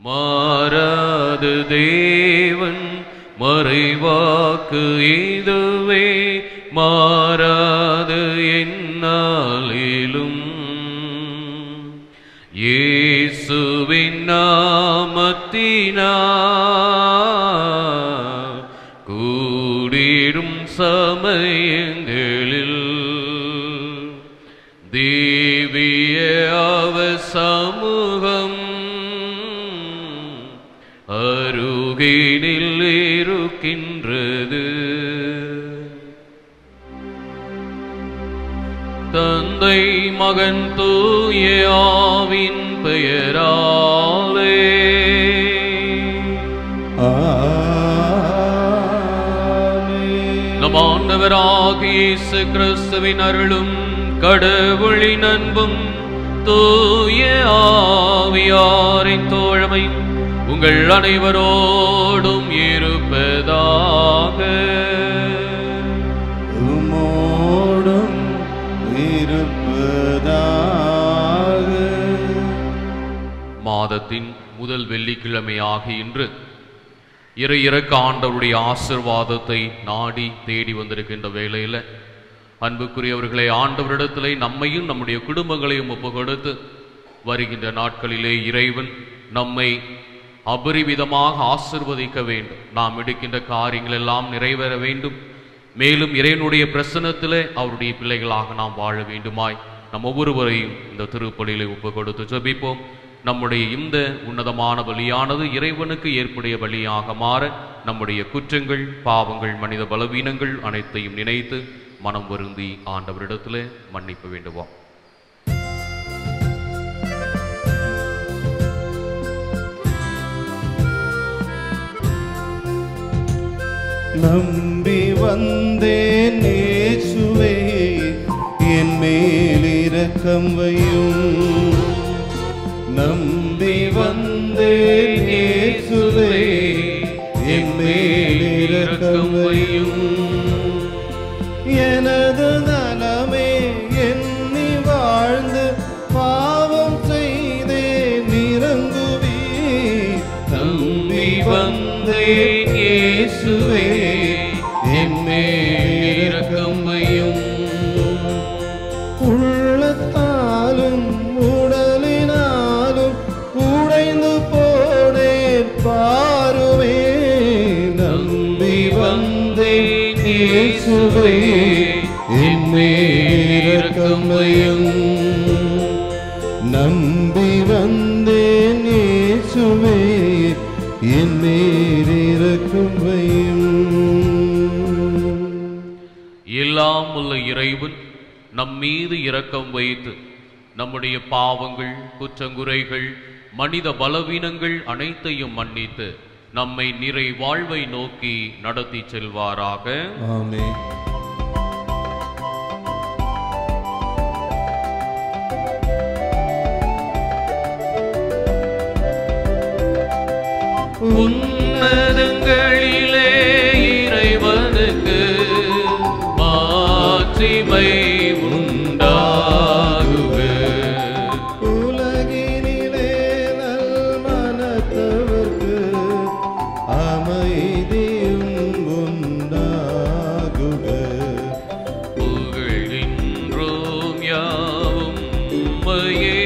மாறாது தேவன் மறைவாக்கு இதுவே மாறாது என்னாலிலும் இயேசுவின் நாமத்தினால் கூடிடும் சமயங்களில் தேவிய அவ சமூகம் அருகினில் இருக்கின்றது தந்தை மகன் தூய ஆவின் பெயராலே ஆமென். நம் ஆண்டவராகிய இயேசு கிறிஸ்துவின் அருளும் கடவுளின் அன்பும் தூய ஆவியாரின் தோழமையும் உங்கள் அனைவரோடும் இருப்பதாக உம்மோடும் இருப்பதாக மாதத்தின் முதல் வெள்ளிக்கிழமையாக இன்று இறை இறக்க ஆண்டவருடைய ஆசிர்வாதத்தை நாடி தேடி வந்திருக்கின்ற வேளையில் அன்புக்குரியவர்களை ஆண்டவரிடத்திலே நம்மையும் நம்முடைய குடும்பங்களையும் ஒப்பு கொடுத்து வருகின்ற நாட்களிலே இறைவன் நம்மை அபரிவிதமாக ஆசிர்வதிக்க வேண்டும் நாம் எடுக்கின்ற காரியங்கள் எல்லாம் நிறைவேற வேண்டும் மேலும் இறைவனுடைய பிரசன்னத்திலே அவருடைய பிள்ளைகளாக நாம் வாழ வேண்டுமாய் நம் ஒவ்வொருவரையும் இந்த திருப்பலியிலே ஒப்பு கொடுத்து ஜெபிப்போம் நம்முடைய இந்த உன்னதமான பலியானது இறைவனுக்கு ஏற்புடைய பலியாக மாற நம்முடைய குற்றங்கள் பாவங்கள் மனித பலவீனங்கள் அனைத்தையும் நினைத்து மனம் வருந்தி ஆண்டவரிடத்திலே மன்னிப்பு வேண்டுவோம் நம்பி வந்தேன் இயேசுவே என் மேல் இரக்கம் வையும் நம்பி வந்தேன் இயேசுவே என் மேல் இரக்கம் வையும் எனது நலமே எண்ணி வாழ்ந்து பாவம் செய்தேன் இறங்குவே நம்பி வந்தேன் இயேசுவே என் மேல் இரக்கம் வையும் உள்ளத்தாலும் உடலினாலும் உடைந்து போனேன் பாருவே நம்பி வந்தேன் இயேசுவே என் மேல் இரக்கம் வையும் நம்பி வந்தேன் இயேசுவே என் மேல் இரக்கம் வையும் எல்லாம் உள்ள இறைவன் நம் மீது இரக்கம் வைத்து நம்முடைய பாவங்கள் குற்றங்குறைகள் மனித பலவீனங்கள் அனைத்தையும் மன்னித்து நம்மை நிறை வாழ்வை நோக்கி நடத்தி செல்வாராக ஆமென் உன்னதங்களிலே இறைவனுக்கு மாட்சிமை உண்டாகுக உலகினிலே நல் மனத்தவர்க்கு அமைதியும் உண்டாகுக புகழின்றோம் யாவும் உம்மையே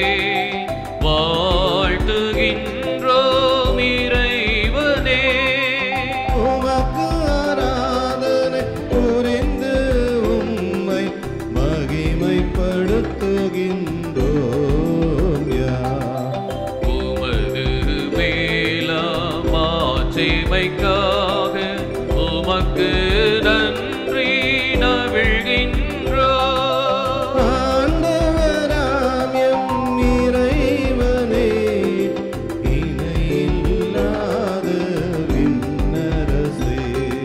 வாழ்த்துகின்றோம் இறைவனே உமக்கு ஆராதனை புரிந்து உம்மை மகிமைப்படுத்துகின்றோம் யார் உமது மேலாம் ஆட்சிமைக்காக உமக்கு நன்றி நவிழ்கின்றோம் ஆண்டவராம் எம் இறைவனே, இணையில்லாத விண்ணரசே.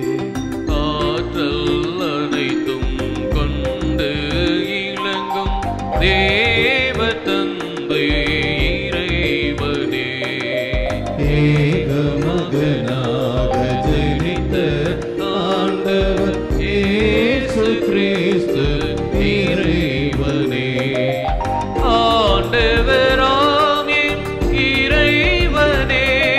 ஆற்றல் அனைத்தும் கொண்டு இளங்கும் தேவ தந்தை இறைவனே ஏக மகனாக ஜெனித்த ஆண்டவர் இயேசு கிறிஸ்து இறைவனே. ஆண்டவராம் என் இறைவனே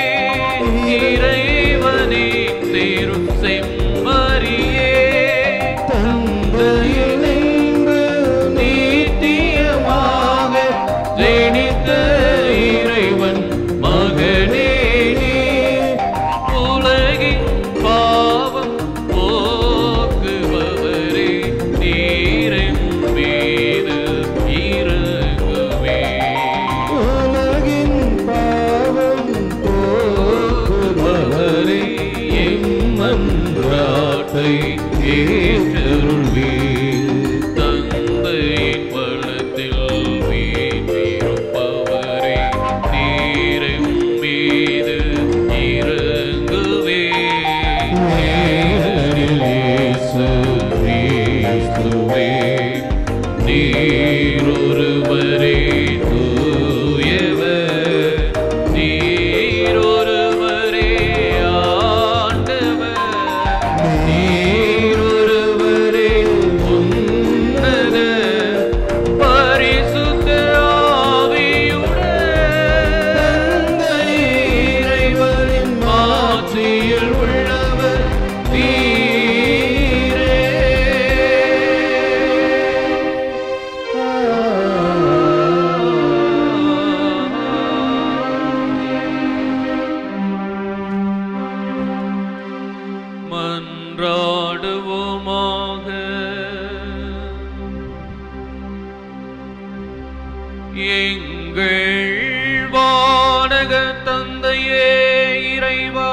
தந்தையே இறைவா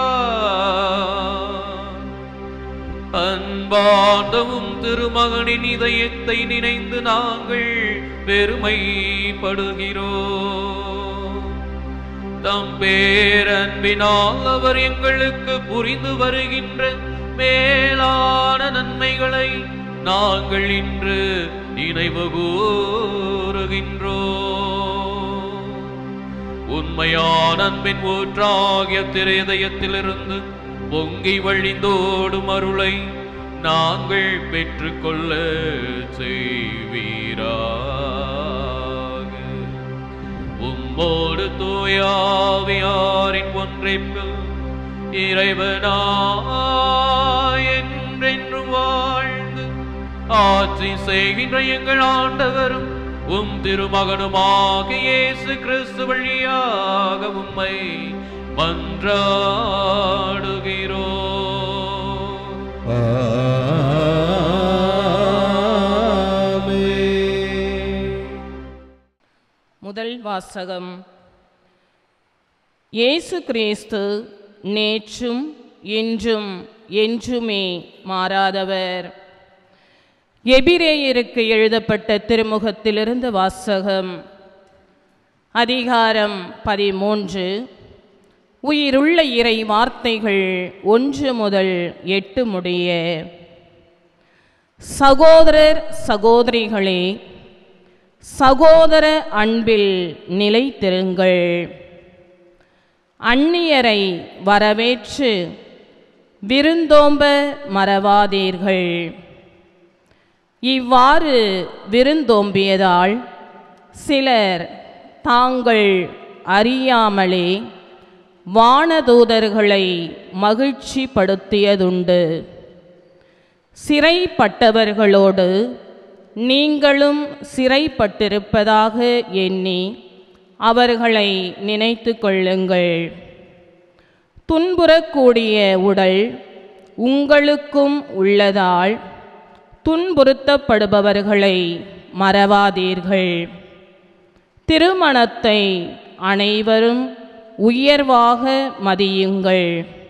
அன்பாண்டவும் திருமகனின் இதயத்தை நினைந்து நாங்கள் பெருமைப்படுகிறோம் தம் பேரன்பினால் அவர் எங்களுக்கு புரிந்து வருகின்ற மேலான நன்மைகளை நாங்கள் இன்று நினைவு கூறுகின்றோம் உண்மையான அன்பின் ஊற்றாகிய திரைதயத்திலிருந்து பொங்கி வழிந்தோடும் அருளை நாங்கள் பெற்றுக்கொள்ள செய்வீராக உம்மோடு தூயாவியாரின் ஒன்றைப்பில் இறைவனா என்றென்று வாழ்ந்து ஆட்சி செய்கின்ற எங்கள் ஆண்டவரும் உம் திருமகனுமாக இயேசு கிறிஸ்து வழியாக உம்மை மன்றாடுகிறோம் முதல் வாசகம் இயேசு கிறிஸ்து நேற்றும் இன்றும் என்றுமே மாறாதவர் எபிரேயருக்கு எழுதப்பட்ட திருமுகத்திலிருந்து வாசகம் அதிகாரம் பதிமூன்று உயிருள்ள இறை வார்த்தைகள் ஒன்று முதல் எட்டு முடிய சகோதரர் சகோதரிகளே சகோதர அன்பில் நிலைத்திருங்கள் அந்நியரை வரவேற்று விருந்தோம்ப மறவாதீர்கள் இவ்வாறு விருந்தோம்பியதால் சிலர் தாங்கள் அறியாமலே வானதூதர்களை மகிழ்ச்சிப்படுத்தியதுண்டு சிறைப்பட்டவர்களோடு நீங்களும் சிறைப்பட்டிருப்பதாக எண்ணி அவர்களை நினைத்து கொள்ளுங்கள் துன்புறக்கூடிய உடல் உங்களுக்கும் உள்ளதால் துன்புறுத்தப்படுபவர்களை மறவாதீர்கள் திருமணத்தை அனைவரும் உயர்வாக மதியுங்கள்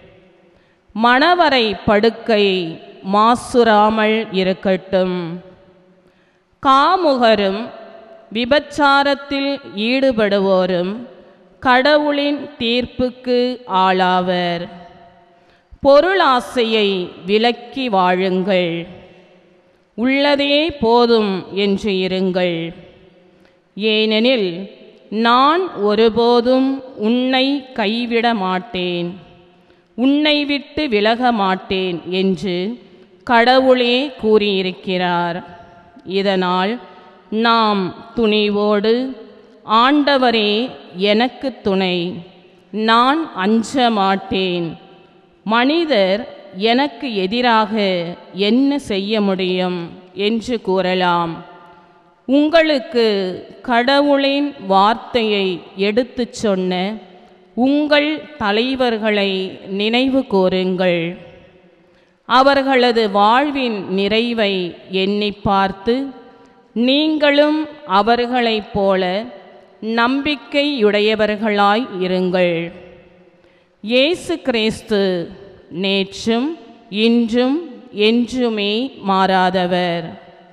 மணவரை படுக்கை மாசுராமல் இருக்கட்டும் காமுகரும் விபச்சாரத்தில் ஈடுபடுவோரும் கடவுளின் தீர்ப்புக்கு ஆளாவர் பொருளாசையை விலக்கி வாழுங்கள் உள்ளதே போதும் என்று இருங்கள் ஏனெனில் நான் ஒருபோதும் உன்னை கைவிட மாட்டேன் உன்னை விட்டு விலக மாட்டேன் என்று கடவுளே கூறியிருக்கிறார் இதனால் நாம் துணிவோடு ஆண்டவரே எனக்கு துணை நான் அஞ்ச மாட்டேன் மனிதர் எனக்கு எதிராக என்ன செய்ய முடியும் என்று கூறலாம் உங்களுக்கு கடவுளின் வார்த்தையை எடுத்துச் சொன்ன உங்கள் தலைவர்களை நினைவு கூறுங்கள் அவர்களது வாழ்வின் நிறைவை எண்ணி பார்த்து நீங்களும் அவர்களைப் போல நம்பிக்கையுடையவர்களாய் இருங்கள் இயேசு கிறிஸ்து நேற்றும் இன்றும் என்றுமே மாறாதவர்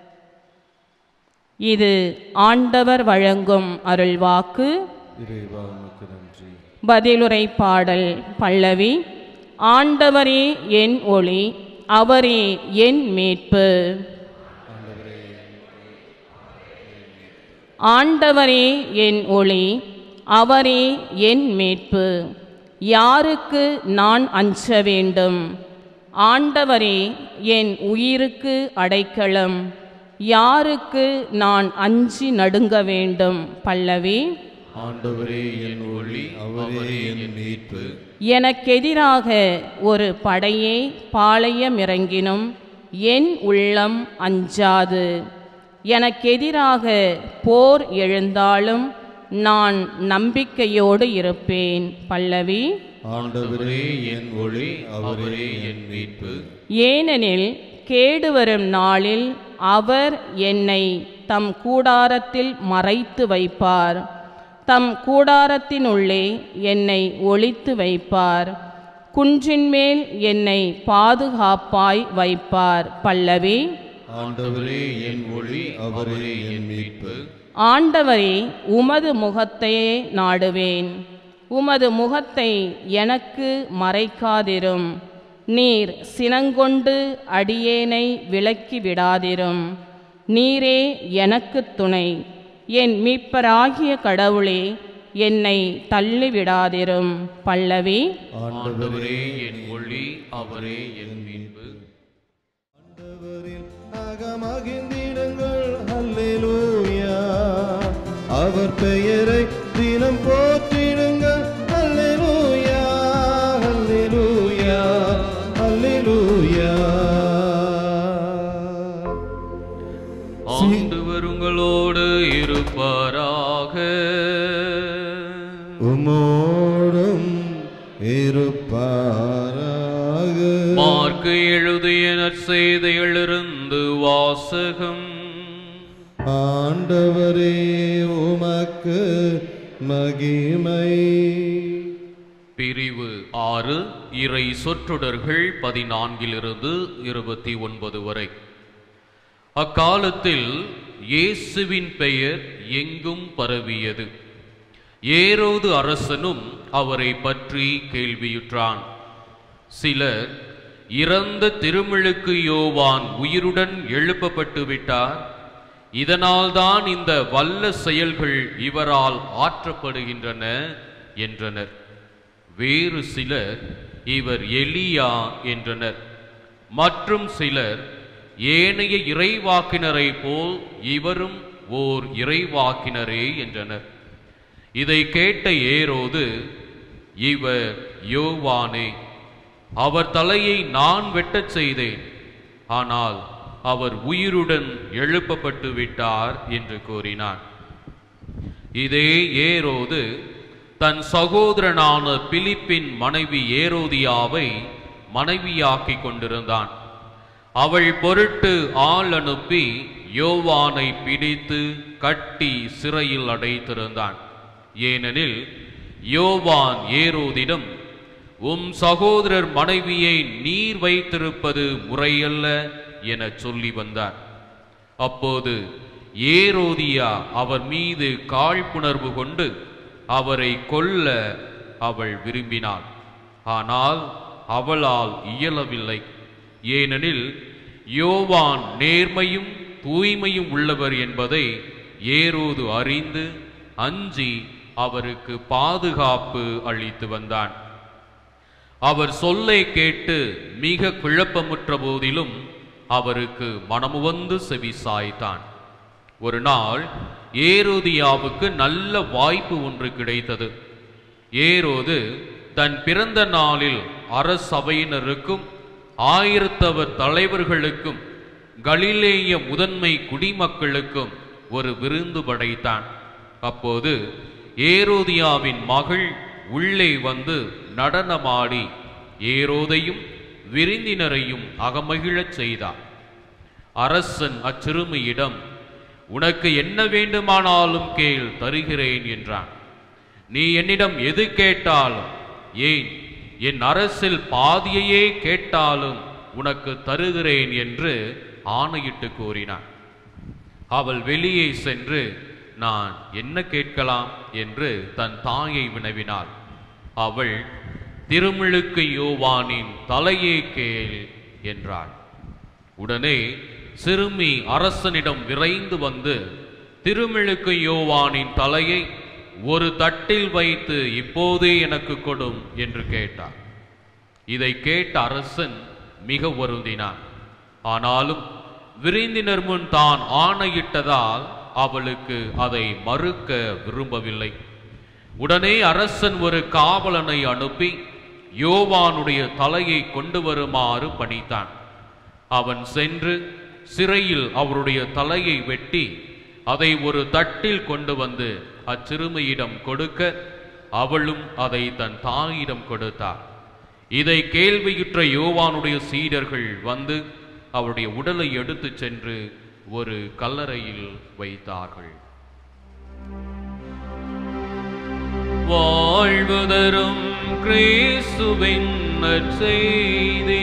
இது ஆண்டவர் வழங்கும் அருள்வாக்கு இறைவா உமக்கு நன்றி பதிலுரை பாடல் பல்லவி ஆண்டவரே என் ஒளி அவரே என் மீட்பு ஆண்டவரே என் ஒளி அவரே என் மீட்பு யாருக்கு நான் அஞ்ச வேண்டும் ஆண்டவரே என் உயிருக்கு அடைக்கலம் யாருக்கு நான் அஞ்சி நடுங்க வேண்டும் பல்லவி ஆண்டவரே என் ஒளி அவரே என் மீட்பு எனக்கெதிராக ஒரு படையே பாளையமிறங்கினும் என் உள்ளம் அஞ்சாது எனக்கெதிராக போர் எழுந்தாலும் நான் நம்பிக்கையோடு இருப்பேன் பல்லவி ஆண்டவரே என் ஒளி அவரே என் மீட்பு ஏனெனில் கேடு வரும் நாளில் அவர் என்னை தம் கூடாரத்தில் மறைத்து வைப்பார் தம் கூடாரத்தினுள்ளே என்னை ஒளித்து வைப்பார் குன்றின் மேல் என்னை பாதுகாப்பாய் வைப்பார் பல்லவி ஆண்டவரே என் ஒளி அவரே என் மீட்பு ஆண்டவரே உமது முகத்தையே நாடுவேன் உமது முகத்தை எனக்கு மறைக்காதிரும் நீர் சினங்கொண்டு அடியேனை விலக்கி விடாதிரும் நீரே எனக்கு துணை என் மீட்பராகிய கடவுளே என்னை தள்ளிவிடாதிரும் பல்லவி ஆண்டவரே என் ஒளி அவரே என் மீட்பு ஆண்டவரில் அகமகிழ்ந்திடுங்கள் அல்லேலூயா அவர் பெயரை தினம் போற்றிடுங்கள் அல்லேலூயா அல்லேலூயா அல்லேலூயா ஆண்டவர் உங்களோடு இருப்பாராக உமோடும் இருப்பாராக மார்க்கு எழுதிய நற்செய்தியிலிருந்து வாசகம் ஆண்டவரே உமக்கு மகிமை பிரிவு ஆறு இறை சொற்றொடர்கள் பதினான்கிலிருந்து இருபத்தி ஒன்பது வரை அக்காலத்தில் இயேசுவின் பெயர் எங்கும் பரவியது ஏரோது அரசனும் அவரை பற்றி கேள்வியுற்றான் சிலர் இறந்த திருமிழுக்கு யோவான் உயிருடன் எழுப்பப்பட்டு விட்டார் இதனால்தான் இந்த வல்ல செயல்கள் இவரால் ஆற்றப்படுகின்றன என்றனர் வேறு சிலர் இவர் எலியா என்றனர் மற்றும் சிலர் ஏனைய இறைவாக்கினரை போல் இவரும் ஓர் இறைவாக்கினரே என்றனர் இதை கேட்ட ஏரோது இவர் யோவானே அவர் தலையை நான் வெட்டச் செய்தேன் ஆனால் அவர் உயிருடன் எழுப்பப்பட்டு விட்டார் என்று கூறினார் இதே ஏரோது தன் சகோதரனான பிலிப்பின் மனைவி ஏரோதியாவை மனைவியாக்கிக் கொண்டிருந்தான் அவள் பொருட்டு ஆள் அனுப்பி யோவானை பிடித்து கட்டி சிறையில் அடைத்திருந்தான் ஏனெனில் யோவான் ஏரோதிடம் உம் சகோதரர் மனைவியை நீர் வைத்திருப்பது முறையல்ல எனச் சொல்லி வந்தார் அப்போது ஏரோதியா அவர் மீது காழ்ப்புணர்வு கொண்டு அவரை கொல்ல அவள் விரும்பினாள் ஆனால் அவளால் இயலவில்லை ஏனெனில் யோவான் நேர்மையும் தூய்மையும் உள்ளவர் என்பதை ஏரோது அறிந்து அஞ்சி அவருக்கு பாதுகாப்பு அளித்து வந்தான் அவர் சொல்லை கேட்டு மிக குழப்பமுற்ற போதிலும் அவருக்கு மனமுவந்து செவி சாய்த்தான் ஒரு நாள் ஏரோதியாவுக்கு நல்ல வாய்ப்பு ஒன்று கிடைத்தது ஏரோது தன் பிறந்த நாளில் அரசவையினருக்கும் ஆயிரத்தவர் தலைவர்களுக்கும் கலிலேய முதன்மை குடிமக்களுக்கும் ஒரு விருந்து படைத்தான் அப்போது ஏரோதியாவின் மகள் உள்ளே வந்து நடனமாடி ஏரோதையும் விருந்தினரையும் அகமகிழச் செய்தார் அரசன் அச்சிறுமியிடம் உனக்கு என்ன வேண்டுமானாலும் கேள் தருகிறேன் என்றான் நீ என்னிடம் எது கேட்டாலும் ஏன் என் அரசில் பாதியையே கேட்டாலும் உனக்கு தருகிறேன் என்று ஆணையிட்டு கூறினான் அவள் வெளியே சென்று நான் என்ன கேட்கலாம் என்று தன் தாயை வினவினாள் அவள் திருமிழுக்கு யோவானின் தலையே கேள் என்றாள் உடனே சிறுமி அரசனிடம் விரைந்து வந்து திருமிழுக்கு யோவானின் தலையை ஒரு தட்டில் வைத்து இப்போதே எனக்கு கொடும் என்று கேட்டார் இதை கேட்ட அரசன் மிக வருந்தினான் ஆனாலும் விருந்தினர் முன் தான் ஆணையிட்டதால் அவளுக்கு அதை மறுக்க விரும்பவில்லை உடனே அரசன் ஒரு காவலனை அனுப்பி யோவானுடைய தலையை கொண்டு வருமாறு பணித்தான் அவன் சென்று சிறையில் அவருடைய தலையை வெட்டி அதை ஒரு தட்டில் கொண்டு வந்து அச்சிறுமியிடம் கொடுக்க அவளும் அதை தன் தாயிடம் கொடுத்தார் இதை கேள்வியுற்ற யோவானுடைய சீடர்கள் வந்து அவருடைய உடலை எடுத்துச் சென்று ஒரு கல்லறையில் வைத்தார்கள் வாழ்வு தரும் கிறிஸ்துவின் நற்செய்தி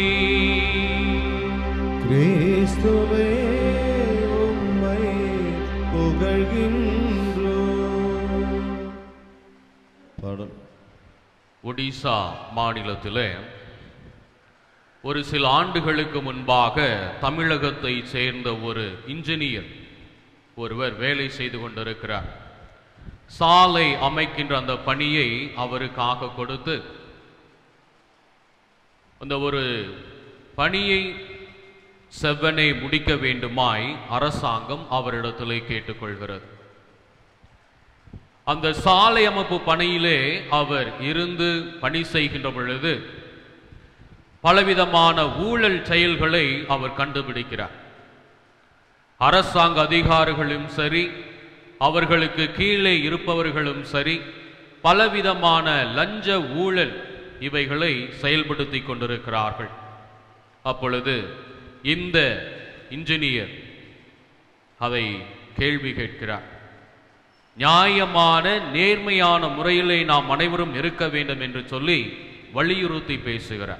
கிறிஸ்துவே உம்மை புகழ்கின்றோம் பாடல் ஒடிசா மாநிலத்திலே ஒரு சில ஆண்டுகளுக்கு முன்பாக தமிழகத்தை சேர்ந்த ஒரு இன்ஜினியர் ஒருவர் வேலை செய்து கொண்டிருக்கிறார் சாலை அமைக்கின்ற அந்த பணியை அவருக்காக கொடுத்து அந்த ஒரு பணியை செவ்வனை முடிக்க வேண்டுமாய் அரசாங்கம் அவரிடத்திலே கேட்டுக்கொள்கிறது அந்த சாலை அமைப்பு பணியிலே அவர் இருந்து பணி செய்கின்ற பொழுது பலவிதமான ஊழல் செயல்களை அவர் கண்டுபிடிக்கிறார் அரசாங்க அதிகாரிகளும் சரி அவர்களுக்கு கீழே இருப்பவர்களும் சரி பலவிதமான லஞ்ச ஊழல் இவைகளை செயல்படுத்தி கொண்டிருக்கிறார்கள் அப்பொழுது இந்த இன்ஜினியர் அதை கேள்வி கேட்கிறார் நியாயமான நேர்மையான முறையிலே நாம் அனைவரும் இருக்க வேண்டும் என்று சொல்லி வலியுறுத்தி பேசுகிறார்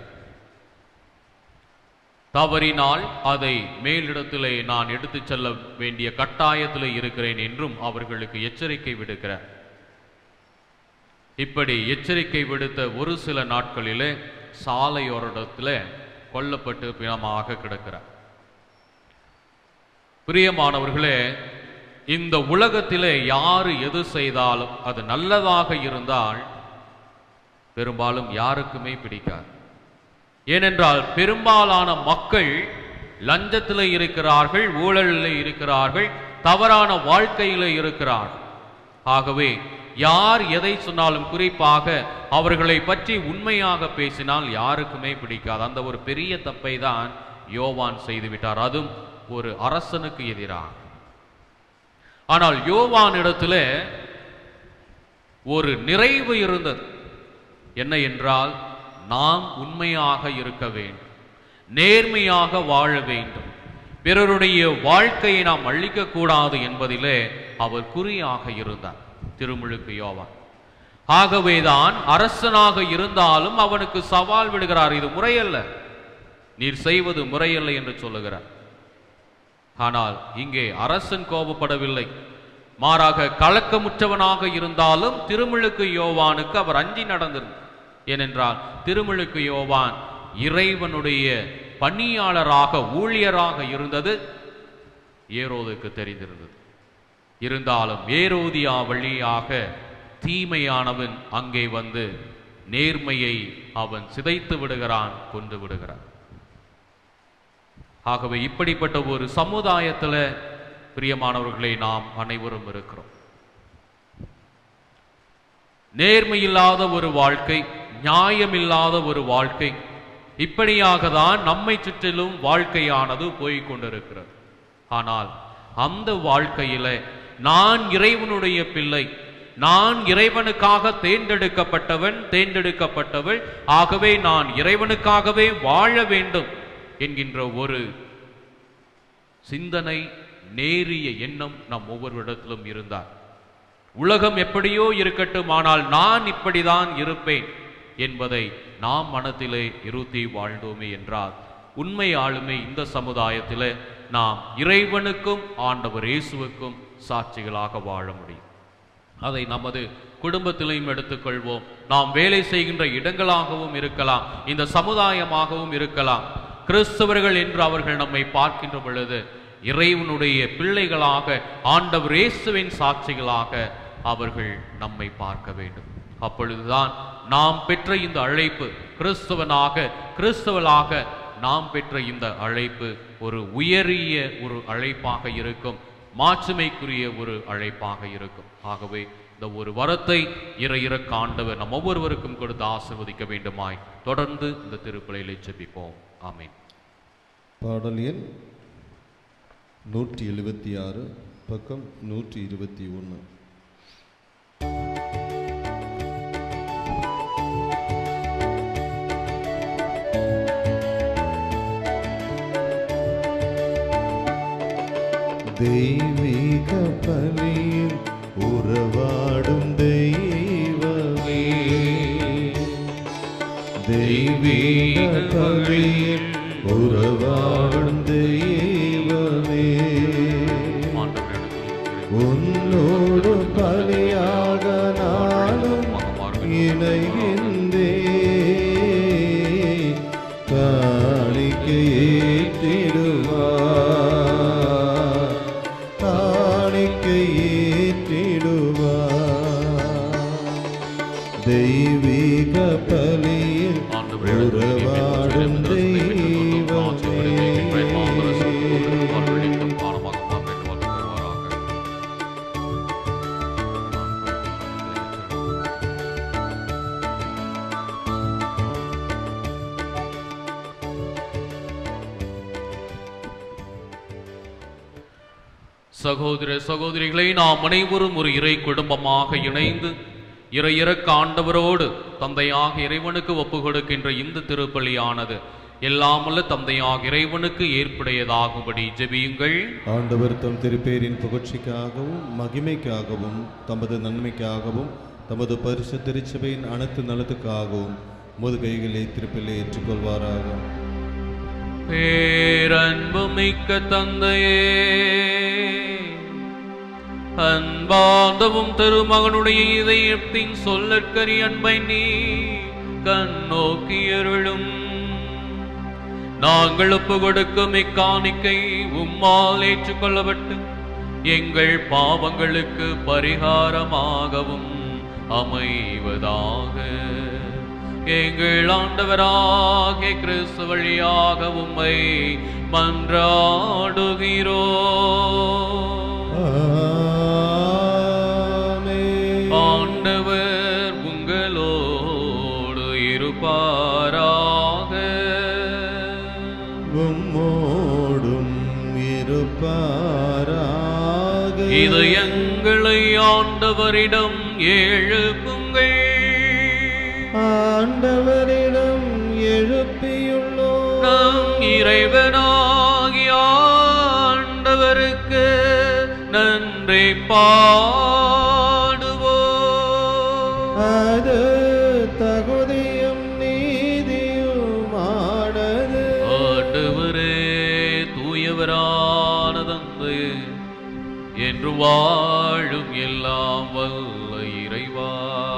தவறினால் அதை மேலிடத்திலே நான் எடுத்துச் செல்ல வேண்டிய கட்டாயத்திலே இருக்கிறேன் என்றும் அவர்களுக்கு எச்சரிக்கை விடுக்கிறார் இப்படி எச்சரிக்கை விடுத்த ஒரு சில நாட்களிலே சாலையோரிடத்தில் கொல்லப்பட்டு பிணமாக கிடக்கிறார் பிரியமானவர்களே இந்த உலகத்திலே யாரு எது செய்தாலும் அது நல்லதாக இருந்தால் பெரும்பாலும் யாருக்குமே பிடிக்காது ஏனென்றால் பெரும்பாலான மக்கள் லஞ்சத்தில் இருக்கிறார்கள் ஊழலில் இருக்கிறார்கள் தவறான வாழ்க்கையில் இருக்கிறார்கள் ஆகவே யார் எதை சொன்னாலும் குறிப்பாக அவர்களை பற்றி உண்மையாக பேசினால் யாருக்குமே பிடிக்காது அந்த ஒரு பெரிய தப்பை தான் யோவான் செய்துவிட்டார் அதுவும் ஒரு அரசனுக்கு எதிராக ஆனால் யோவானிடத்தில் ஒரு நிறைவு இருந்தது என்ன என்றால் நாம் உண்மையாக இருக்க வேண்டும் நேர்மையாக வாழ வேண்டும் பிறருடைய வாழ்க்கையை நாம் அழிக்கக்கூடாது என்பதிலே அவர் குறியாக இருந்தார் திருமுழுக்கு யோவான் ஆகவேதான் அரசனாக இருந்தாலும் அவனுக்கு சவால் விடுகிறார் இது முறையல்ல நீர் செய்வது முறையல்ல என்று சொல்லுகிறார் ஆனால் இங்கே அரசன் கோபப்படவில்லை மாறாக கலக்கமுற்றவனாக இருந்தாலும் திருமுழுக்கு யோவானுக்கு அவர் அஞ்சி நடந்திருந்தார் ஏனென்றால் திருமுழுக்கு யோவான் இறைவனுடைய பணியாளராக ஊழியராக இருந்தது ஏரோதுக்கு தெரிந்திருந்தது இருந்தாலும் ஏரோதியா வழியாக தீமையானவன் அங்கே வந்து நேர்மையை அவன் சிதைத்து விடுகிறான் கொண்டு விடுகிறான் ஆகவே இப்படிப்பட்ட ஒரு சமுதாயத்தில் பிரியமானவர்களை நாம் அனைவரும் இருக்கிறோம் நேர்மையில்லாத ஒரு வாழ்க்கை நியாயமில்லாத ஒரு வாழ்க்கை இப்படியாக தான் நம்மை சுற்றிலும் வாழ்க்கையானது போய்க் கொண்டிருக்கிறது ஆனால் அந்த வாழ்க்கையில நான் இறைவனுடைய பிள்ளை நான் இறைவனுக்காக தேர்ந்தெடுக்கப்பட்டவன் தேர்ந்தெடுக்கப்பட்டவள் ஆகவே நான் இறைவனுக்காகவே வாழ வேண்டும் என்கின்ற ஒரு சிந்தனை நேரிய எண்ணம் நம் ஒவ்வொருவரிடத்திலும் இருந்தார் உலகம் எப்படியோ இருக்கட்டும் ஆனால் நான் இப்படிதான் இருப்பேன் என்பதை நாம் மனத்திலே இருத்தி வாழ்ந்தோமே என்றால் உண்மை ஆளுமை இந்த சமுதாயத்திலே நாம் இறைவனுக்கும் ஆண்டவர் இயேசுவுக்கும் சாட்சிகளாக வாழ முடியும் அதை நமது குடும்பத்திலையும் எடுத்துக்கொள்வோம் நாம் வேலை செய்கின்ற இடங்களாகவும் இருக்கலாம் இந்த சமுதாயமாகவும் இருக்கலாம் கிறிஸ்தவர்கள் என்று அவர்கள் நம்மை பார்க்கின்ற பொழுது இறைவனுடைய பிள்ளைகளாக ஆண்டவர் இயேசுவின் சாட்சிகளாக அவர்கள் நம்மை பார்க்க வேண்டும் அப்பொழுதுதான் நாம் பெற்ற இந்த அழைப்பு கிறிஸ்தவனாக கிறிஸ்தவளாக நாம் பெற்ற இந்த அழைப்பு ஒரு உயரிய ஒரு அழைப்பாக இருக்கும் மாட்சிமைக்குரிய ஒரு அழைப்பாக இருக்கும் ஆகவே இந்த ஒரு வரத்தை இறை இறக்க ஆண்டவர் நம் ஒவ்வொருவருக்கும் கொடுத்து ஆசிர்வதிக்க வேண்டுமாய் தொடர்ந்து இந்த திருப்பலியிலே ஜெபிப்போம் ஆமென் பாடல் எண் நூற்றி எழுபத்தி ஆறு பக்கம் நூற்றி இருபத்தி ஒன்று தெய்வீக பலியில் உறவாடும் தெய்வமே தெய்வீக பழியில் உறவாடும் தெய்வமே உன்னோடு பலியாக நானும் இணைகின்றே காணிக்கை ஏற்றிடுவார் காணிக்கை ஏற்றிடுவார் தெய்வீக பலியில் உறவாடும் தெய்வமே சகோதர சகோதரிகளை நாம் அனைவரும் ஒரு இறை குடும்பமாக இணைந்து இறை இறக்க ஆண்டவரோடு தந்தையாக இறைவனுக்கு ஒப்பு கொடுக்கின்ற இந்த திருப்பலியானது எல்லாமல்ல தந்தையாக இறைவனுக்கு ஏற்புடையதாகும்படி ஜெபியுங்கள் ஆண்டவர் தம் திருப்பேரின் புகழ்ச்சிக்காகவும் மகிமைக்காகவும் தமது நன்மைக்காகவும் தமது பரிசு திருச்சபையின் அனைத்து நலத்துக்காகவும் முது கைகளை திருப்பிலே ஏற்றுக்கொள்வாராக பேரன்புமிக்க தந்தையே அன்பாந்தவும் திருமகனுடைய இதயத்தின் சொல்லற்கரி அன்பை நீ கண்ணோக்கியருளும் நாங்கள் ஒப்பு கொடுக்கும் இக்காணிக்கை உம்மால் ஏற்றுக்கொள்ளப்பட்டு எங்கள் பாவங்களுக்கு பரிகாரமாகவும் அமைவதாக எங்கள் ஆண்டவராகிய கிறிஸ்து வழியாக உம்மை மன்றாடுகிறோ ஆமென். ஆண்டவர் உங்களோடு இருப்பாராக உம்மோடும் இருப்பாராக இது எங்களை ஆண்டவரிடம் எழுப்புங்கள் ஆண்டவரிடம் எழுப்பியுள்ளோம் நம் இறைவனாகிய ஆண்டவருக்கு நன்றி பாடுவோம் அது தகுதியும் நீதியுமானது ஆண்டவரே தூயவரான தந்தை என்று வாழும் எல்லாம் வல்ல இறைவா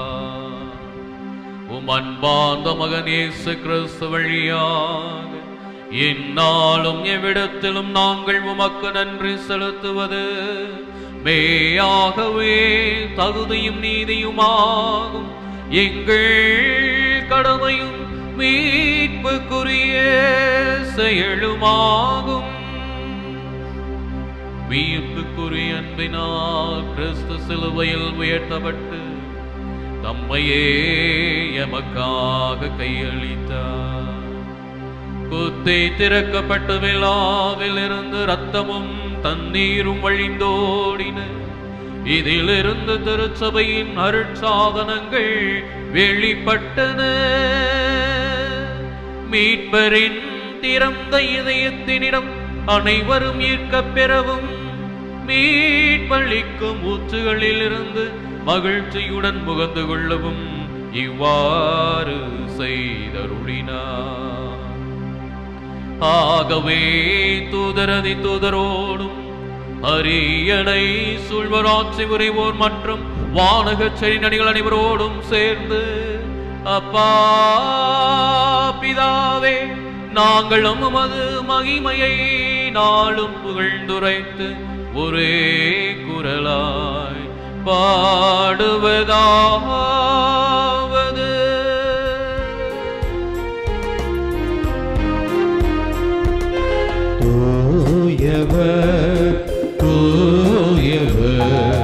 உம் அன்பார்ந்த மகன் இயேசு கிறிஸ்து வழியாக எந்நாளும் எவ்விடத்திலும் நாங்கள் உமக்கு நன்றி செலுத்துவது மேயாகவே தகுதியும் நீதியுமாகும் எங்கள் கடமையும் மீட்புக்குரிய செயலுமாகும் மீட்புக்குரிய அன்பினால் கிறிஸ்து சிலுவையில் உயர்த்தப்பட்டு தம்மையே எமக்காக கையளித்தார் குத்தை திறக்கப்பட்ட விழாவில் இருந்து ரத்தமும் தண்ணீரும் வழிந்தோடின இதிலிருந்து திருச்சபையின் அருட்சாதனங்கள் வெளிப்பட்டன மீட்பரின் திறந்த இதயத்தினிடம் அனைவரும் ஈர்க்கப் பெறவும் மீட்பளிக்கும் ஊற்றுகளில் இருந்து மகிழ்ச்சியுடன் முகந்து கொள்ளவும் இவ்வாறு செய்தருளினார் ஆகவே தூதரதி தூதரோடும் அரியணை சூழ்வராட்சி உரைவோர் மற்றும் வானகச் செறிநடிகள் அனைவரோடும் சேர்ந்து அப்பா பிதாவே நாங்களும் உமது மகிமையை நாளும் புகழ்ந்துரைத்து ஒரே குரலாய் பாடுவதாவது தூயவர் தூயவர்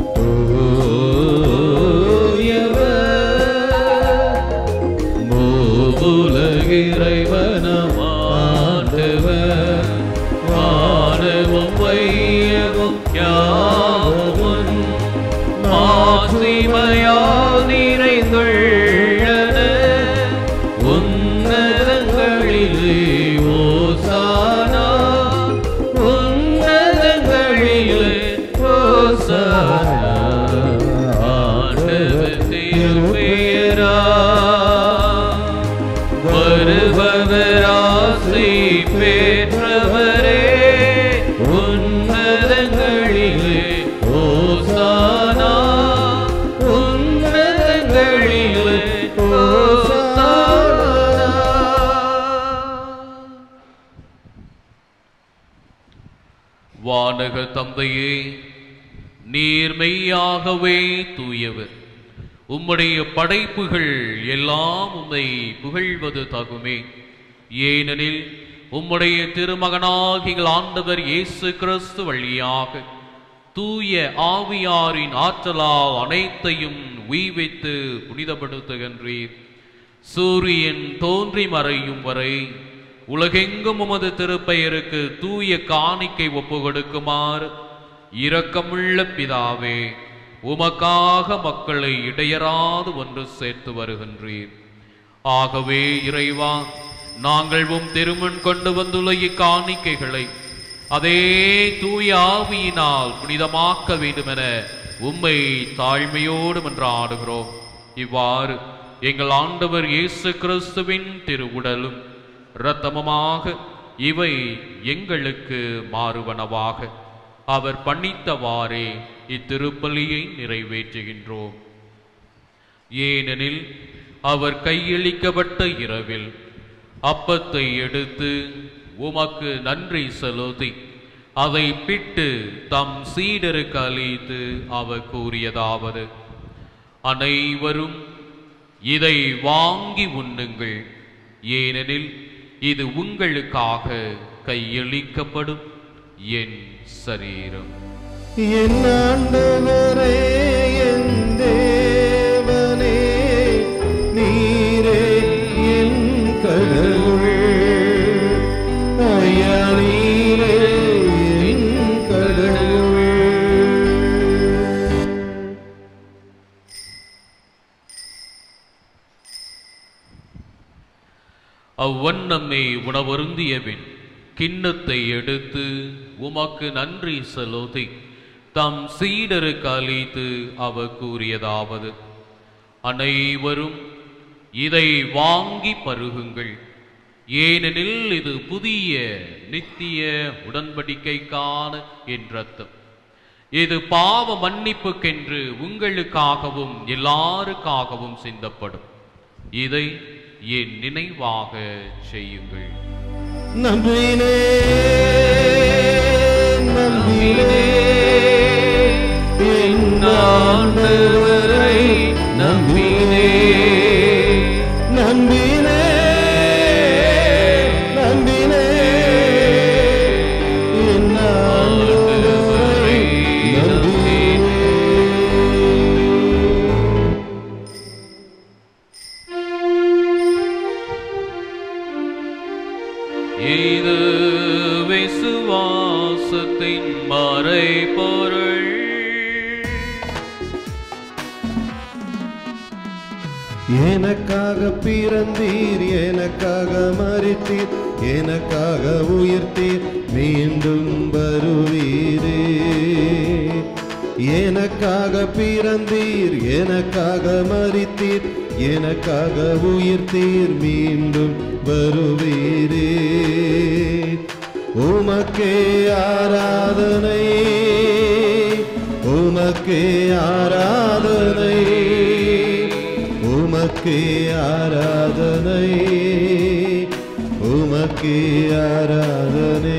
தூயவர் மூவுலக இறைவனமாண்டவர் வானமும் வையமும் யாவும் மாசிமையால் நிறைந்துள்ளன உன்னதங்களிலே ஓசானா உன்னதங்களிலே ஓசானா ஆண்டவர் திருப்பெயர் பெற்றவரே உன்னதங்களிலே ஓசானா உன்னதங்களிலே ஓசானா வானக தந்தையே நீர்மையாகவே தூயவர் உம்முடைய படைப்புகள் எல்லாம் உம்மை புகழ்வது தகுமே ஏனெனில் உம்முடைய திருமகனாகிய ஆண்டவர் இயேசு கிறிஸ்து வழியாக தூய ஆவியாரின் ஆற்றலால் அனைத்தையும் உய்வித்து புனிதப்படுத்துகின்றீர் சூரியன் தோன்றி மறையும் வரை உலகெங்கும் உமது திருப்பெயருக்கு தூய காணிக்கை ஒப்பு கொடுக்குமாறு இரக்கமுள்ள பிதாவே உமக்காக மக்களை இடையராது ஒன்று சேர்த்து வருகின்றீர் ஆகவே இறைவா நாங்கள் உம் திருமண் கொண்டு வந்துள்ள இக்காணிக்கைகளை அதே தூய ஆவியினால் புனிதமாக்க வேண்டுமென உம்மை தாழ்மையோடு மன்றாடுகிறோம் இவ்வாறு எங்கள் ஆண்டவர் இயேசு கிறிஸ்துவின் திருவுடலும் இரத்தமுமாக இவை எங்களுக்கு மாறுவனவாக அவர் பண்ணித்தவாறே இத்திருப்பலியை நிறைவேற்றுகின்றோம் ஏனெனில் அவர் கையளிக்கப்பட்ட இரவில் அப்பத்தை எடுத்து உமக்கு நன்றி செலுத்தி அதை பிட்டு தம் சீடருக்கு அளித்து அவர் கூறியதாவது அனைவரும் இதை வாங்கி உண்ணுங்கள் ஏனெனில் இது உங்களுக்காக கையளிக்கப்படும் என் சரீரம் என் ஆண்டவரே என் தேவனே நீரே என் கடவுள் ஐயா நீரே என் கடவுள் அவ்வண்ணமே உணவருந்தியபின் கிண்ணத்தை எடுத்து உமக்கு நன்றி செலுத்தி தம் சீடருக்கு அளித்து அவர் கூறியதாவது அனைவரும் இதை வாங்கி பருகுங்கள் ஏனெனில் இது புதிய நித்திய உடன்படிக்கைக்கான என் ரத்தம் இது பாவ மன்னிப்புக்கென்று உங்களுக்காகவும் எல்லாருக்காகவும் சிந்தப்படும் இதை என் நினைவாக செய்யுங்கள் நம்பினே நம்பினே என் ஆண்டவரை நம்பினே நம்பினே நம்பினே என் ஆண்டவரை நம்பினே இது விசுவாசத்தின் மறைபொருள் எனக்காக பிறந்தீர் எனக்காக மறித்தீர் எனக்காக உயிர்த்தீர் மீண்டும் வருவீரே எனக்காக பிறந்தீர் எனக்காக மறித்தீர் எனக்காக உயிர்த்தீர் மீண்டும் வருவீரே உமக்கே ஆராதனை உமக்கே ஆராதனை உமக்கே ஆராதனை உமக்கே ஆராதனை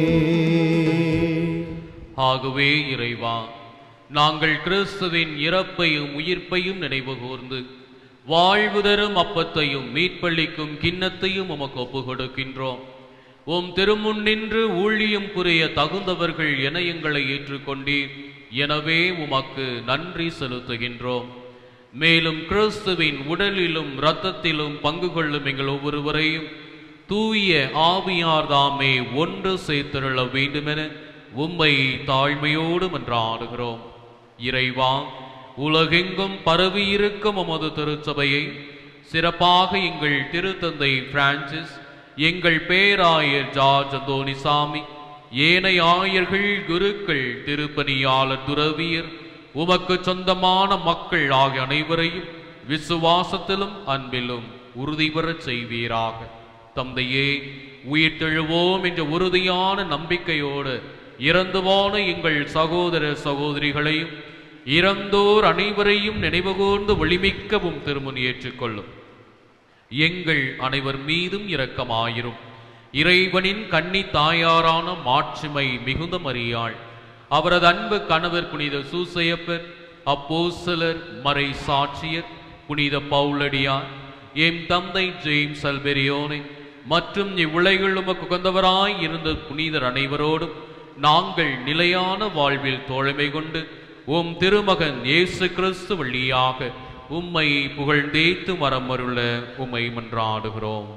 ஆகவே இறைவா நாங்கள் கிறிஸ்துவின் இறப்பையும் உயிர்ப்பையும் நினைவு கூர்ந்து வாழ்வு தரும் அப்பத்தையும் மீட்பளிக்கும் கிண்ணத்தையும் உமக்கு ஒப்பு கொடுக்கின்றோம் உம் திருமுன் நின்று ஊழியம் புரிய தகுந்தவர்கள் என எங்களை ஏற்றுக்கொண்டீர் எனவே உமக்கு நன்றி செலுத்துகின்றோம் மேலும் கிறிஸ்துவின் உடலிலும் இரத்தத்திலும் பங்கு கொள்ளும் எங்கள் ஒவ்வொருவரையும் தூய ஆவியார் தாமே ஒன்று சேர்த்திருள வேண்டுமென உம்மை தாழ்மையோடு மன்றாடுகிறோம் இறைவா உலகெங்கும் பரவியிருக்கும் உமது திருச்சபையை சிறப்பாக எங்கள் திருத்தந்தை பிரான்சிஸ் எங்கள் பேராயர் ஜார்ஜ் அந்தோனிசாமி ஏனைய ஆயர்கள் குருக்கள் திருப்பணியாளர் துறவியர் உமக்கு சொந்தமான மக்கள் ஆகிய அனைவரையும் விசுவாசத்திலும் அன்பிலும் உறுதி பெறச் செய்வீராக தந்தையே உயிர்த்தெழுவோம் என்ற உறுதியான நம்பிக்கையோடு இறந்து போன எங்கள் சகோதர சகோதரிகளையும் இறந்தோர் அனைவரையும் நினைவுகூர்ந்து ஒளிமிக்கவும் திருமுன் ஏற்றுக்கொள்ளும் எங்கள் அனைவர் மீதும் இரக்கமாயிரும் இறைவனின் கன்னி தாயாரான மாட்சிமை மிகுந்த மரியாள் அவரது அன்பு கணவர் புனித சூசையப்பர் அப்போஸ்தலர் மறை சாட்சியர் புனித பவுலடியார் எம் தந்தை ஜேம்ஸ் அல்பெரியோனை மற்றும் இவ்வுலகில் உமக்கு உகந்தவராய் இருந்த புனிதர் அனைவரோடும் நாங்கள் நிலையான வாழ்வில் தோழமை கொண்டு உம் திருமகன் இயேசு கிறிஸ்து வழியாக உம்மை புகழ்ந்தேத்து மரமருள உம்மை மன்றாடுகிறோம்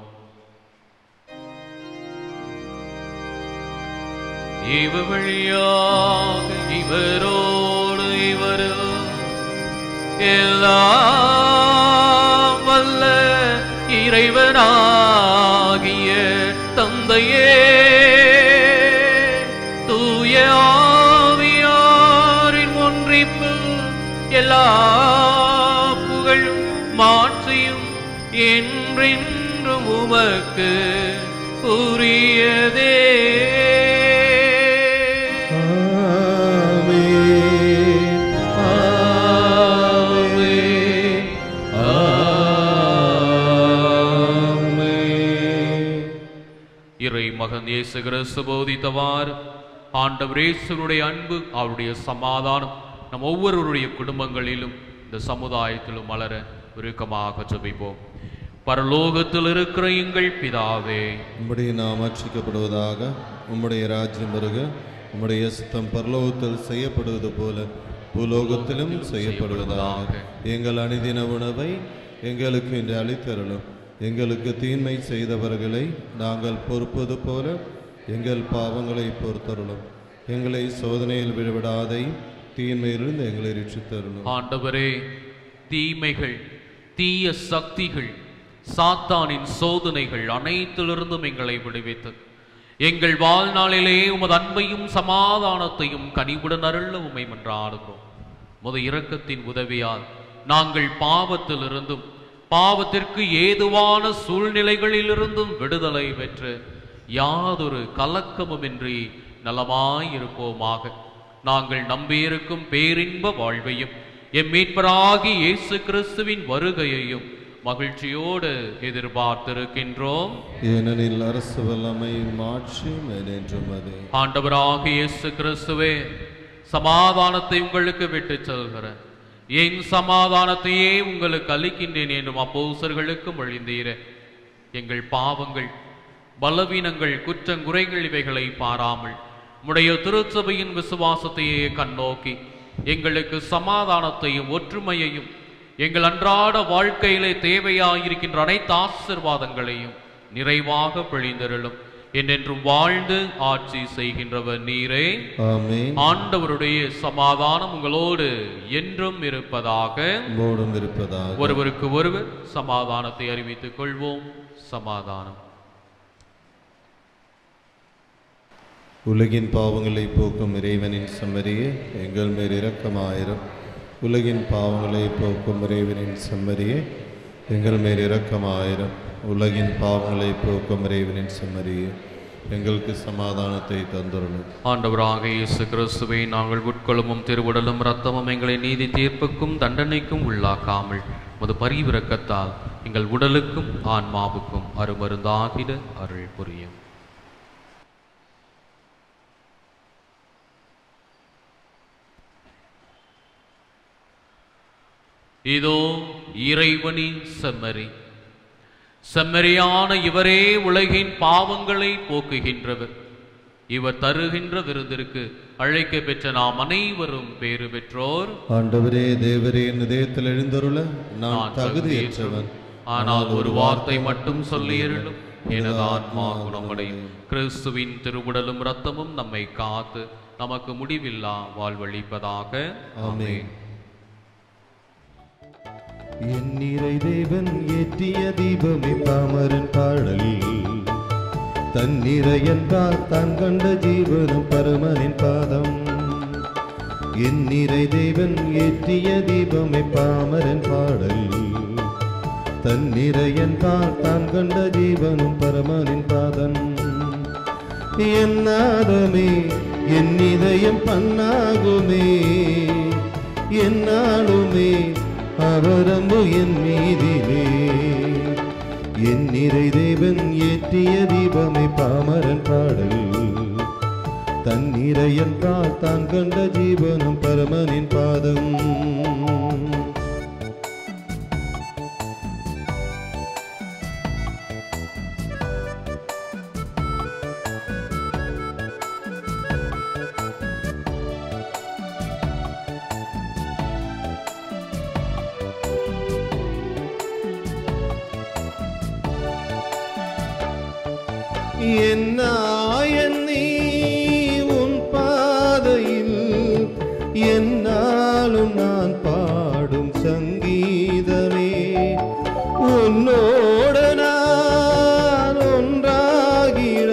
இவ வழியாக இவரோடு இவரோ எல்லாம் வல்ல இறைவனாகிய தந்தையே தூய ஆவியாரின் ஒன்றிப்பு எல்லா புகழும் மாற்றியும் என்றென்றும் உமக்கு உரியதே இறை மகன் இயேசு கிறிஸ்து போதித்தவாறு ஆண்டவர் இயேசுனுடைய அன்பு அவருடைய சமாதானம் நம் ஒவ்வொருவருடைய குடும்பங்களிலும் இந்த சமுதாயத்திலும் மலர உருக்கமாக ஜெபிப்போம் பரலோகத்தில் இருக்கிற எங்கள் பிதாவே உம்முடைய நாம் அர்ச்சிக்கப்படுவதாக உம்முடைய ராஜ்யம் வருக உம்முடைய சித்தம் பரலோகத்தில் செய்யப்படுவது போல பூலோகத்திலும் செய்யப்படுவதாக எங்கள் அணிதின உணவை எங்களுக்கு இன்று அளித்தருளும் எங்களுக்கு தீன்மை செய்தவர்களை நாங்கள் பொறுப்பது போல எங்கள் பாவங்களை பொறுத்தருளும் எங்களை சோதனையில் விடுவிடாதை தீன்மையிலிருந்து எங்களை ரட்சித்தருளும் ஆண்டவரே தீமைகள் தீய சக்திகள் சாத்தானின் சோதனைகள் அனைத்திலிருந்தும் எங்களை விடுவித்து எங்கள் வாழ்நாளிலே உமது அன்பையும் சமாதானத்தையும் கனிவுடன் அருள உமை மன்றாடுகிறோம் முத இரக்கத்தின் உதவியால் நாங்கள் பாவத்திலிருந்தும் பாவத்திற்கு ஏதுவான சூழ்நிலைகளிலிருந்தும் விடுதலை பெற்று யாதொரு கலக்கமுமின்றி நலமாயிருப்போமாக நாங்கள் நம்பியிருக்கும் பேரின்ப வாழ்வையும் எம் மீட்பராகி இயேசு கிறிஸ்துவின் வருகையையும் மகிழ்ச்சியோடு எதிர்பார்த்திருக்கின்றோம் ஏனெனில் அரசு வல்லமை மாற்றி என்றும் அது ஆண்டவராக இயேசு கிறிஸ்துவே சமாதானத்தை உங்களுக்கு விட்டு செல்கிறேன் என் சமாதானத்தையே உங்களுக்கு அளிக்கின்றேன் என்றும் அப்போசர்களுக்கு மொழிந்தீரே எங்கள் பாவங்கள் பலவீனங்கள் குற்றங்குறைகள் இவைகளை பாராமல் உடைய திருச்சபையின் விசுவாசத்தையே கண்ணோக்கி எங்களுக்கு சமாதானத்தையும் ஒற்றுமையையும் எங்கள் அன்றாட வாழ்க்கையிலே தேவையாயிருக்கின்ற அனைத்து ஆசிர்வாதங்களையும் நிறைவாக பொழிந்தருளும் என்றென்றும் வாழ்ந்து ஆட்சி செய்கின்றவர் நீரே ஆமென் ஆண்டவருடைய சமாதானம் உங்களோடு என்றும் இருப்பதாக உம்மோடும் இருப்பதாக ஒருவருக்கு ஒருவர் சமாதானத்தை அறிவித்துக் கொள்வோம் சமாதானம் உலகின் பாவங்களை போக்கும் இறைவனின் செம்மறியே எங்கள் மேல் இரக்கமாயிரும் உலகின் பாவங்களை போக்கும் இறைவனின் செம்மறியே எங்கள் மேல் இரக்கமாயிரும் உலகின் பாவங்களை போக்கும் இறைவனின் செம்மறியே எங்களுக்கு சமாதானத்தை தந்துள்ளது ஆண்டவராக இயேசு கிறிஸ்துவை நாங்கள் உட்கொள்ளும் திருவுடலும் இரத்தமும் எங்களை நீதி தீர்ப்புக்கும் தண்டனைக்கும் உள்ளாக்காமல் முது பரிவிரக்கத்தால் எங்கள் உடலுக்கும் ஆன்மாவுக்கும் அருமருந்தாகிட அருள் புரியும் இதோ இறைவனின் செம்மறி செம்மறியான இவரே உலகின் பாவங்களை போக்குகின்றவர் இவர் தருகின்ற விருந்திற்கு அழைக்க பெற்ற நாம் அனைவரும் பேறு பெற்றோர் ஆண்டவரே தேவரே என் இதயத்தில் எழுந்தருள நான் தகுதியற்றவன் ஆனால் ஒரு வார்த்தை மட்டும் சொல்லியருளும் எனது ஆன்மா குணமடையும் கிறிஸ்துவின் திருவுடலும் இரத்தமும் நம்மை காத்து நமக்கு முடிவில்லா வாழ்வழிப்பதாக ஆமென் என் இறை தேவன் ஏற்றிய தீபமே பாமரன் பாடல் தன்னிறை என்றால் தான் கண்ட ஜீவனும் பரமனின் பாதம் என் இறை தேவன் ஏற்றிய தீபமே பாமரன் பாடல் தன்னிறையன்பால் தான் கண்ட ஜீவனும் பரமனின் பாதம் என் நாதமே என் இதயம் பண்ணாகுமே என்னாலுமே அவரம்பு என் மீதிலே என் நிறை தேவன் ஏற்றிய தீபமே பாமரன் பாடல் தன்னிறை என்றால் தான் கண்ட ஜீவனும் பரமனின் பாதம் என்னாயன் நீ உன் பாதையில் என்னாலும் நான் பாடும் சங்கீதமே உன்னோடு நான் ஒன்றாகிட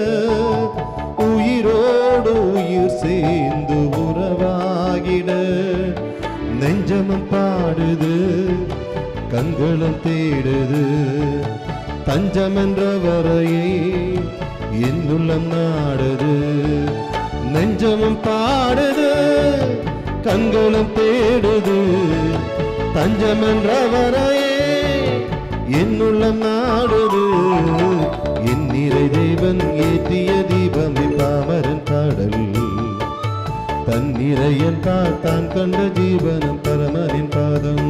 உயிரோடு உயிர் சேர்ந்து உறவாகிட நெஞ்சமும் பாடுது கண்களும் தேடுது தஞ்சமென்ற வரையை என் உள்ளம் நாடுது நெஞ்சமும் பாடுது கண்களும் தேடுது தஞ்சமென்ற வரையே என் உள்ளம் நாடுது என் நிறை தேவன் ஏற்றிய தீபமே பாமரன் பாடல் தன்னிறையன் தான் கண்ட ஜீவனம் பரமனின் பாதம்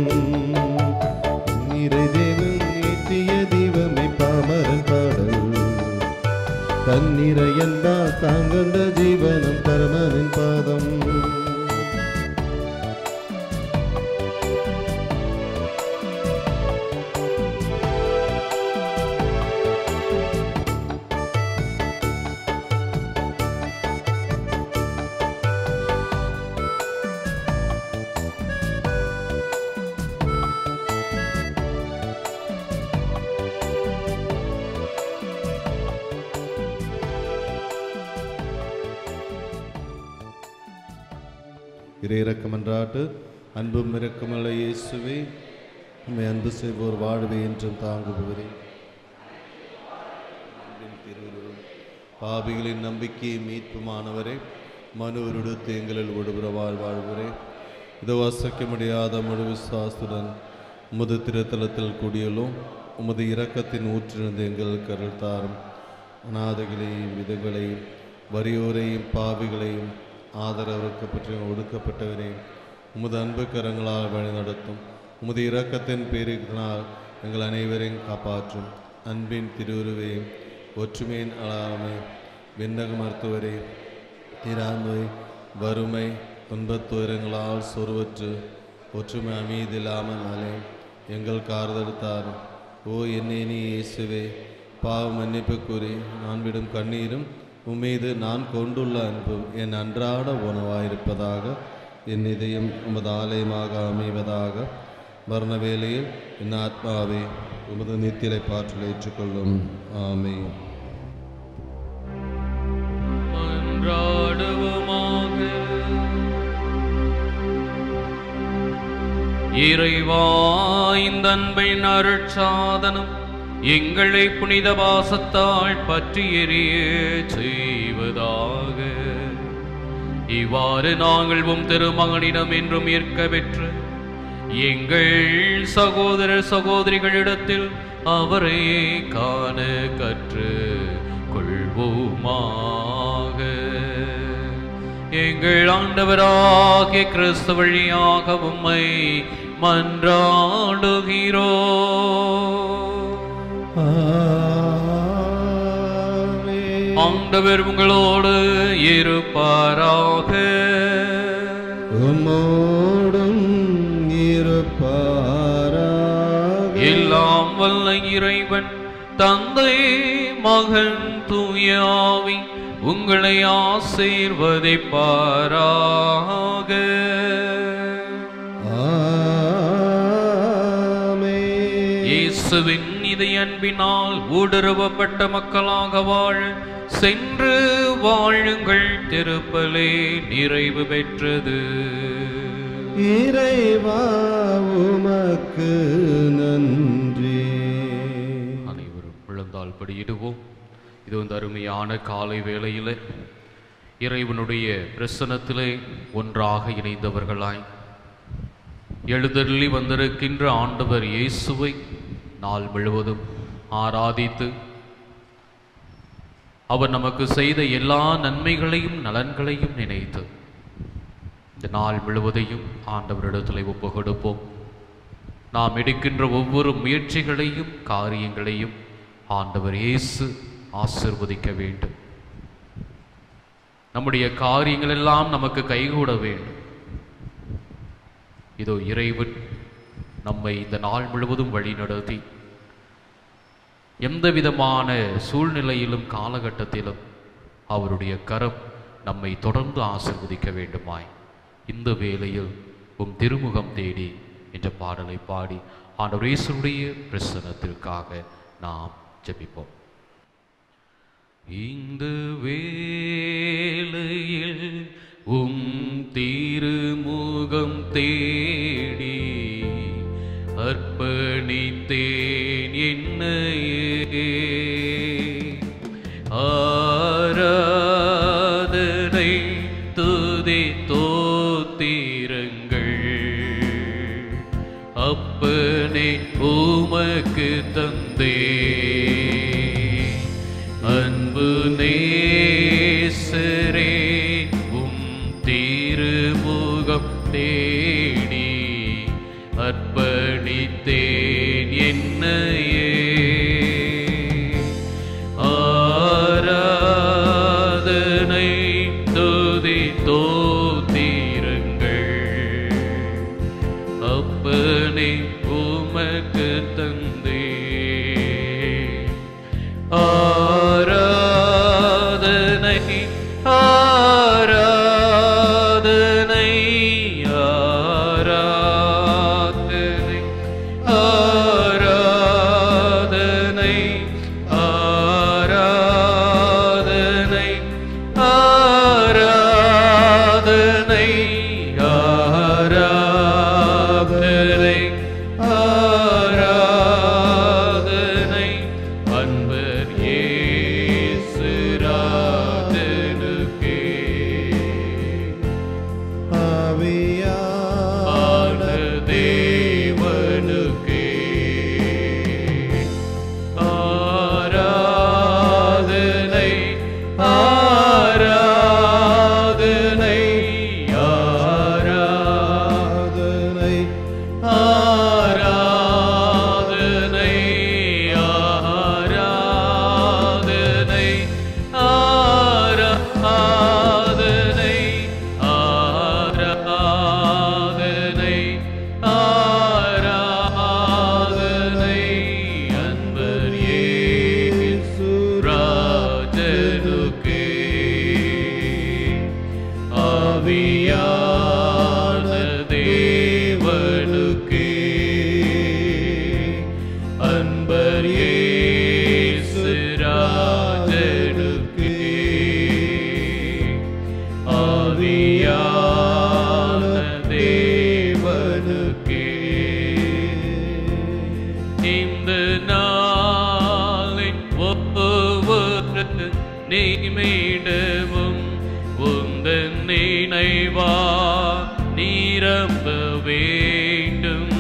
நிறை தேவன் ஏற்றிய தீபமே பாமரன் பாடல் தன்னிறையன் தான் கண்ட ஜீவனம் பரமனின் பாதம் இறையிறக்கமன்றாட்டு அன்பும் இரக்கமுள்ள இயேசுவே உம்மை அன்பு செய்வோர் வாழ்வே என்றும் தாங்குபவரே அன்பின் திருவுருளும் பாவிகளின் நம்பிக்கை மீட்புமானவரே மனுவருடுத்து எங்களில் விடுபுறவாழ் வாழ்வரே இதோ அசைக்க முடியாத முழு விசுவாசுடன் உமது திருத்தலத்தில் கூடியுள்ளோம் உமது இரக்கத்தின் ஊற்றிருந்த எங்களுக்கு அருள் தாரும் அநாதைகளையும் விதங்களையும் வறியோரையும் பாவிகளையும் ஆதரவுக்கு பற்றி ஒடுக்கப்பட்டவரையும் உமது அன்பு கரங்களால் வழிநடத்தும் உமது இரக்கத்தின் பேரினால் எங்கள் அனைவரையும் காப்பாற்றும் அன்பின் திருவுருவே ஒற்றுமையின் அலாமை விண்ணக மருத்துவரே திராமை வறுமை துன்பத் துயரங்களால் சொருவற்று ஒற்றுமை அமைதியில்லாமல் அலை எங்கள் கார்தெடுத்தார் ஓ என்னே நீ இயேசுவே பாவ மன்னிப்பு கூறி நான் விடும் கண்ணீரும் உம்மீது நான் கொண்டுள்ள அன்பும் என் அன்றாட உணவாயிருப்பதாக என் இதயம் உமது ஆலயமாக அமைவதாக மரண வேளையில் என் ஆத்மாவே உமது நித்திரை பாற்றலை ஏற்றுக்கொள்ளும் ஆமே மன்றாடுவோமாக இறைவா இந்த அன்பின் அருட்சாதனம் எங்களை புனித வாசத்தால் பற்றி எரிய செய்வதாக இவ்வாறு நாங்கள் உம் திருமகனிடம் என்றும் ஏற்க பெற்று எங்கள் சகோதர சகோதரிகளிடத்தில் அவரை காண கற்று கொள்வோமாக எங்கள் ஆண்டவராகிய கிறிஸ்து வழியாக உம்மை மன்றாடுகிறோ ஆமென். ஆண்டவர் உங்களோடு இருப்பாராக உம்மோடும் இருப்பாராக எல்லாம் வல்ல இறைவன் தந்தை மகன் தூயாவி உங்களை ஆசீர்வதிப்பாராக ஆமென். இயேசுவின் இதய அன்பினால் ஊடுருவப்பட்ட மக்களாக வாழ சென்று வாழுங்கள் திருப்பலே நிறைவு பெற்றது இறைவா உமக்கு நன்றி முழங்கால் படியிடுவோம் இது வந்து அருமையான காலை வேளையிலே இறைவனுடைய பிரசனத்திலே ஒன்றாக இணைந்தவர்களாய் எழுதள்ளி வந்திருக்கின்ற ஆண்டவர் இயேசுவை நாள் முழுவதும் ஆராதித்து அவர் நமக்கு செய்த எல்லா நன்மைகளையும் நலன்களையும் நினைத்து இந்த நாள் முழுவதையும் ஆண்டவரிடத்தில் ஒப்பு கொடுப்போம் நாம் எடுக்கின்ற ஒவ்வொரு முயற்சிகளையும் காரியங்களையும் ஆண்டவர் இயேசு ஆசிர்வதிக்க வேண்டும் நம்முடைய காரியங்கள் எல்லாம் நமக்கு கைகூட வேண்டும் இதோ இறைவன் நம்மை இந்த நாள் முழுவதும் வழிநடத்தி எந்த விதமான சூழ்நிலையிலும் காலகட்டத்திலும் அவருடைய கரம் நம்மை தொடர்ந்து ஆசிர்வதிக்க வேண்டுமாய் இந்த வேளையில் உம் திருமுகம் தேடி என்ற பாடலை பாடி ஆண்டவர் இயேசுடைய பிரசனத்திற்காக நாம் ஜெபிப்போம் இந்த வேளையில் உம் திருமுகம் தேடி அர்ப்பணித்தேன் என்னையே ஆராதனை துதி தோத்திரங்கள் அப்பனே உமக்கு தந்தே அன்பு நேசரே உம் திருமுகம் தேடி அர்ப்பணித்தேன் என்னையே ஆராதனை துதி தோத்திரங்கள் அப்பனே உமக்கு தந்தே ஆராதனை ஆராதனை ஆராதனை ஆராதனை ஆராதனை ஆராதனை ஆராதனை ஆராதனை அன்பர் இயேசு ராஜனுக்கே ஆன தேவனுக்கே ஆராதனை ஆராதனை ஆராதனை ஆராதனை ஆராதனை ஆராதனை ஆராதனை ஆராதனை அன்பர் இயேசு ராஜனுக்கே ஆவியான தேவனுக்கே அன்பர் இயேசு ராஜனுக்கே ஆவியான தேவனுக்கே இந்த நாளின் ஒவ்வொரு நிமிடமும் உந்தன் நினைவா நிரம்ப வேண்டும்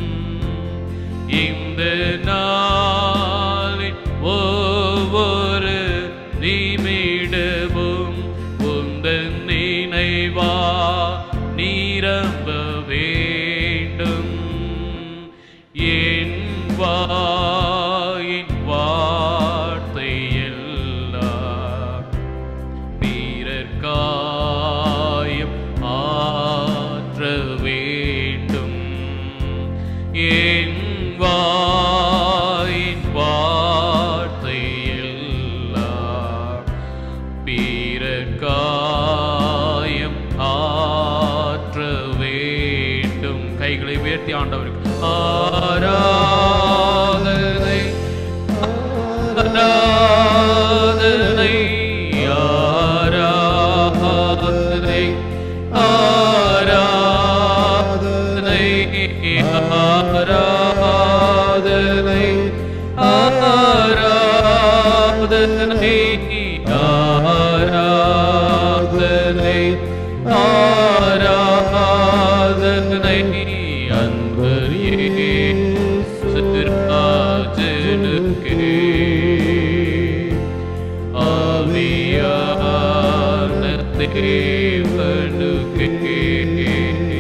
இந்த நாளின் ஒவ்வொரு நிமிடமும் உந்தன் நினைவா நிரம்ப வேண்டும் என் வாயின் வார்த்தை எல்லாம் பிறர் காயம் ஆற்ற வேண்டும் என் வாயின் வார்த்தை எல்லாம் பிறர் காயம் ஆற்ற வேண்டும் கைகளை உயர்த்தி ஆண்டவருக்கு ஆராதனை ஆராதனை ஆராதனை ஆராதனை ஆராதனை ஆராதனை ஆராதனை ஆராதனை அன்பர் இயேசுராஜனுக்கே ஆவியான தேவனுக்கே